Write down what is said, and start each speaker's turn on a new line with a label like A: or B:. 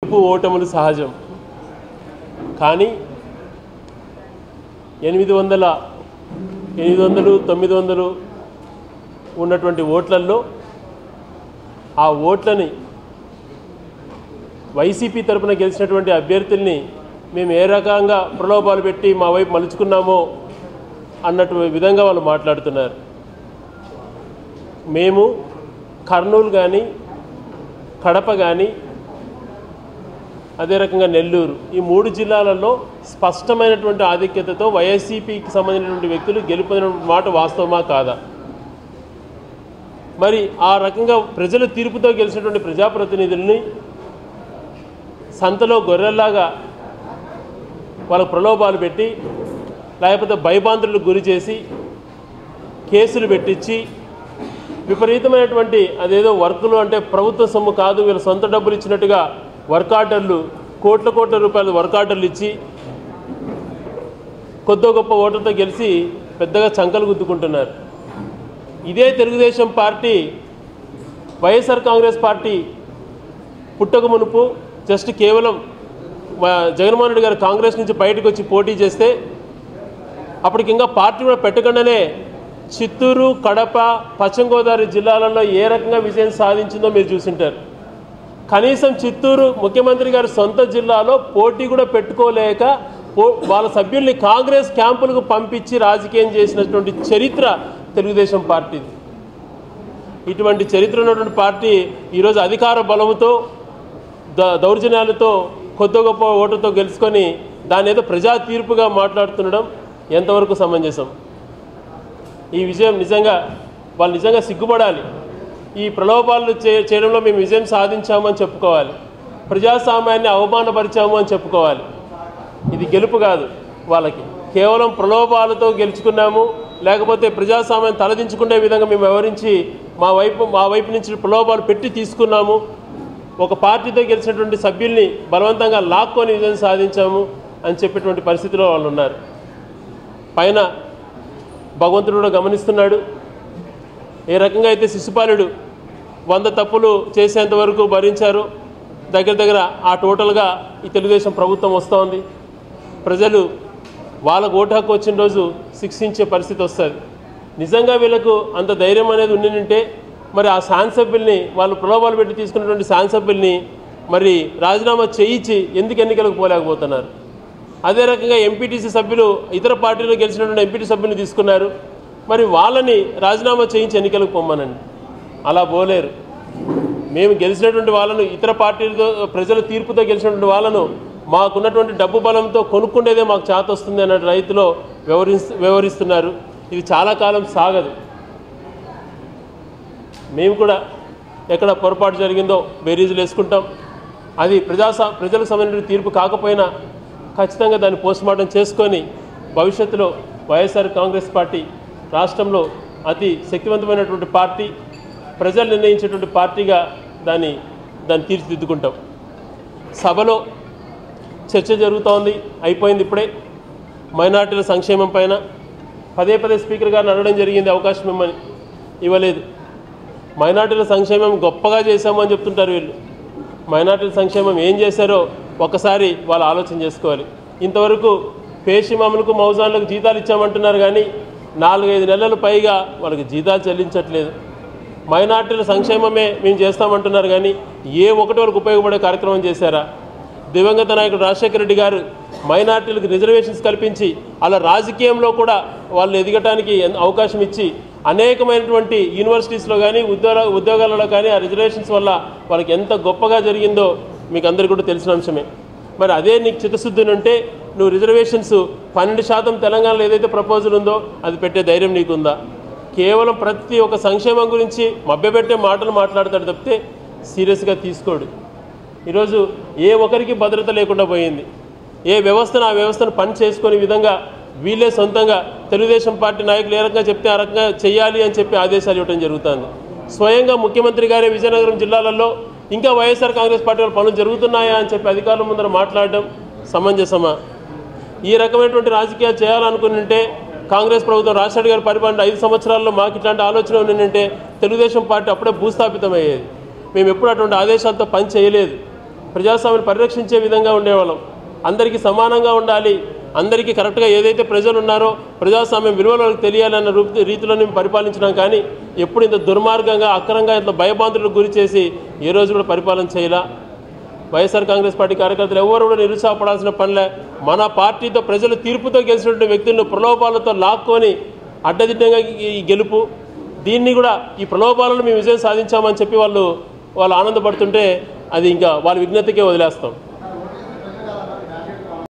A: గెలుపు ఓటములు సహజం కానీ ఎనిమిది వందల ఎనిమిది వందలు తొమ్మిది వందలు ఉన్నటువంటి ఓట్లల్లో ఆ ఓట్లని వైసీపీ తరపున గెలిచినటువంటి అభ్యర్థుల్ని మేము ఏ రకంగా ప్రలోభాలు పెట్టి మా వైపు మలుచుకున్నామో అన్నట్టు విధంగా వాళ్ళు మాట్లాడుతున్నారు మేము కర్నూలు కానీ కడప కానీ అదే రకంగా నెల్లూరు ఈ మూడు జిల్లాలలో స్పష్టమైనటువంటి ఆధిక్యతతో వైఎస్సీపీకి సంబంధించినటువంటి వ్యక్తులు గెలుపొందిన మాట వాస్తవమా కాదా మరి ఆ రకంగా ప్రజల తీర్పుతో గెలిచినటువంటి ప్రజాప్రతినిధుల్ని సంతలో గొర్రెల్లాగా వాళ్ళకు ప్రలోభాలు పెట్టి లేకపోతే భయభాంతులకు గురి చేసి కేసులు పెట్టించి విపరీతమైనటువంటి అదేదో వర్కులు అంటే ప్రభుత్వ సొమ్ము కాదు వీళ్ళ సొంత డబ్బులు ఇచ్చినట్టుగా వర్క్ ఆర్డర్లు కోట్ల కోట్ల రూపాయల వర్క్ ఆర్డర్లు ఇచ్చి కొద్దో గొప్ప ఓట్లతో గెలిచి పెద్దగా చంకలు గుద్దుకుంటున్నారు ఇదే తెలుగుదేశం పార్టీ వైఎస్ఆర్ కాంగ్రెస్ పార్టీ పుట్టక మునుపు జస్ట్ కేవలం మా జగన్మోహన్ రెడ్డి గారు కాంగ్రెస్ నుంచి బయటకు వచ్చి పోటీ చేస్తే అప్పటికి ఇంకా పార్టీ కూడా పెట్టకుండానే చిత్తూరు కడప పశ్చిమ గోదావరి జిల్లాలలో ఏ రకంగా విజయం సాధించిందో మీరు చూసింటారు కనీసం చిత్తూరు ముఖ్యమంత్రి గారి సొంత జిల్లాలో పోటీ కూడా పెట్టుకోలేక పో- వాళ్ళ సభ్యుల్ని కాంగ్రెస్ క్యాంపులకు పంపించి రాజకీయం చేసినటువంటి చరిత్ర తెలుగుదేశం పార్టీది ఇటువంటి చరిత్ర ఉన్నటువంటి పార్టీ ఈరోజు అధికార బలముతో ద దౌర్జన్యాలతో కొద్ది గొప్ప ఓటుతో గెలుచుకొని దాని ఏదో ప్రజా తీర్పుగా మాట్లాడుతుండడం ఎంతవరకు సమంజసం ఈ విజయం నిజంగా వాళ్ళు నిజంగా సిగ్గుపడాలి ఈ ప్రలోభాలు చే చేయడంలో మేము విజయం సాధించామని చెప్పుకోవాలి ప్రజాస్వామ్యాన్ని అవమానపరిచాము అని చెప్పుకోవాలి ఇది గెలుపు కాదు వాళ్ళకి కేవలం ప్రలోభాలతో గెలుచుకున్నాము లేకపోతే ప్రజాస్వామ్యం తలదించుకునే విధంగా మేము వ్యవహరించి మా వైపు మా వైపు నుంచి ప్రలోభాలు పెట్టి తీసుకున్నాము ఒక పార్టీతో గెలిచినటువంటి సభ్యుల్ని బలవంతంగా లాక్కొని విజయం సాధించాము అని చెప్పేటువంటి పరిస్థితిలో వాళ్ళు ఉన్నారు పైన భగవంతుడు కూడా గమనిస్తున్నాడు ఏ రకంగా అయితే శిశుపాలుడు వంద తప్పులు చేసేంత వరకు భరించారు దగ్గర దగ్గర ఆ టోటల్గా ఈ తెలుగుదేశం ప్రభుత్వం వస్తోంది ప్రజలు వాళ్ళకు ఓటు హక్కు వచ్చిన రోజు శిక్షించే పరిస్థితి వస్తుంది నిజంగా వీళ్ళకు అంత ధైర్యం అనేది ఉండింటే మరి ఆ శాసనసభ్యుల్ని వాళ్ళు ప్రలోభాలు పెట్టి తీసుకున్నటువంటి శాసనసభ్యుల్ని మరి రాజీనామా చేయించి ఎందుకు ఎన్నికలకు పోలేకపోతున్నారు అదే రకంగా ఎంపీటీసీ సభ్యులు ఇతర పార్టీలో గెలిచినటువంటి ఎంపీటీ సభ్యులు తీసుకున్నారు మరి వాళ్ళని రాజీనామా చేయించి ఎన్నికలకు పొమ్మనండి అలా పోలేరు మేము గెలిచినటువంటి వాళ్ళను ఇతర పార్టీలతో ప్రజల తీర్పుతో గెలిచినటువంటి వాళ్ళను మాకున్నటువంటి డబ్బు బలంతో కొనుక్కుండేదే మాకు చేత వస్తుంది అన్న రైతులో వ్యవహరిస్తు వ్యవహరిస్తున్నారు ఇది చాలా కాలం సాగదు మేము కూడా ఎక్కడ పొరపాటు జరిగిందో బేరీజులు వేసుకుంటాం అది ప్రజా ప్రజలకు సంబంధించిన తీర్పు కాకపోయినా ఖచ్చితంగా దాన్ని పోస్ట్మార్టం చేసుకొని భవిష్యత్తులో వైఎస్ఆర్ కాంగ్రెస్ పార్టీ రాష్ట్రంలో అతి శక్తివంతమైనటువంటి పార్టీ ప్రజలు నిర్ణయించేటువంటి పార్టీగా దాన్ని దాన్ని తీర్చిదిద్దుకుంటాం సభలో చర్చ జరుగుతోంది అయిపోయింది ఇప్పుడే మైనార్టీల సంక్షేమం పైన పదే పదే స్పీకర్ గారిని అడగడం జరిగింది అవకాశం ఇమ్మని ఇవ్వలేదు మైనార్టీల సంక్షేమం గొప్పగా చేశామని చెప్తుంటారు వీళ్ళు మైనార్టీల సంక్షేమం ఏం చేశారో ఒకసారి వాళ్ళు ఆలోచన చేసుకోవాలి ఇంతవరకు పేషిమాములకు మౌజాన్లకు జీతాలు ఇచ్చామంటున్నారు కానీ నాలుగైదు నెలలు పైగా వాళ్ళకి జీతాలు చెల్లించట్లేదు మైనార్టీల సంక్షేమమే మేము చేస్తామంటున్నారు కానీ ఏ ఒకటి వరకు ఉపయోగపడే కార్యక్రమం చేశారా దివంగత నాయకుడు రాజశేఖర రెడ్డి గారు మైనార్టీలకు రిజర్వేషన్స్ కల్పించి అలా రాజకీయంలో కూడా వాళ్ళు ఎదగటానికి ఎన్- అవకాశం ఇచ్చి అనేకమైనటువంటి యూనివర్సిటీస్లో కానీ ఉద్యోగ ఉద్యోగాలలో కానీ ఆ రిజర్వేషన్స్ వల్ల వాళ్ళకి ఎంత గొప్పగా జరిగిందో మీకు అందరికీ కూడా తెలిసిన అంశమే మరి అదే నీకు చిత్తశుద్ధి ఉంటే నువ్వు రిజర్వేషన్స్ పన్నెండు శాతం తెలంగాణలో ఏదైతే ప్రపోజల్ ఉందో అది పెట్టే ధైర్యం నీకుందా కేవలం ప్రతి ఒక్క సంక్షేమం గురించి మభ్యపెట్టే మాటలు మాట్లాడతాడు తప్పితే సీరియస్గా తీసుకోడు ఈరోజు ఏ ఒక్కరికి భద్రత లేకుండా పోయింది ఏ వ్యవస్థను ఆ వ్యవస్థను పని చేసుకునే విధంగా వీళ్ళే సొంతంగా తెలుగుదేశం పార్టీ నాయకులు ఏ రకంగా చెప్తే ఆ రకంగా చేయాలి అని చెప్పి ఆదేశాలు ఇవ్వడం జరుగుతుంది స్వయంగా ముఖ్యమంత్రి గారే విజయనగరం జిల్లాలలో ఇంకా వైఎస్ఆర్ కాంగ్రెస్ పార్టీ వాళ్ళ పనులు జరుగుతున్నాయా అని చెప్పి అధికారుల ముందర మాట్లాడడం సమంజసమా ఈ రకమైనటువంటి రాజకీయాలు చేయాలనుకుని ఉంటే కాంగ్రెస్ ప్రభుత్వం రాజశేఖర్ గారి పరిపాలన ఐదు సంవత్సరాల్లో మాకు ఇట్లాంటి ఆలోచన ఉండింటే తెలుగుదేశం పార్టీ అప్పుడే భూస్థాపితమయ్యేది మేము ఎప్పుడు అటువంటి ఆదేశాలతో పని చేయలేదు ప్రజాస్వామ్యాన్ని పరిరక్షించే విధంగా ఉండేవాళ్ళం అందరికీ సమానంగా ఉండాలి అందరికీ కరెక్ట్గా ఏదైతే ప్రజలు ఉన్నారో ప్రజాస్వామ్యం విలువలు వాళ్ళకి తెలియాలన్న రూప రీతిలో మేము పరిపాలించినాం కానీ ఎప్పుడు ఇంత దుర్మార్గంగా అక్రంగా ఇంత భయభాంతులకు గురి చేసి ఏ రోజు కూడా పరిపాలన చేయలా వైఎస్ఆర్ కాంగ్రెస్ పార్టీ కార్యకర్తలు ఎవరు కూడా నిరుత్సాహపడాల్సిన పనిలే మన పార్టీతో ప్రజల తీర్పుతో గెలిచినటువంటి వ్యక్తులను ప్రలోభాలతో లాక్కొని అడ్డదిడ్డంగా ఈ ఈ గెలుపు దీన్ని కూడా ఈ ప్రలోభాలను మేము విజయం సాధించామని చెప్పి వాళ్ళు వాళ్ళు ఆనందపడుతుంటే అది ఇంకా వాళ్ళ విజ్ఞతకే వదిలేస్తాం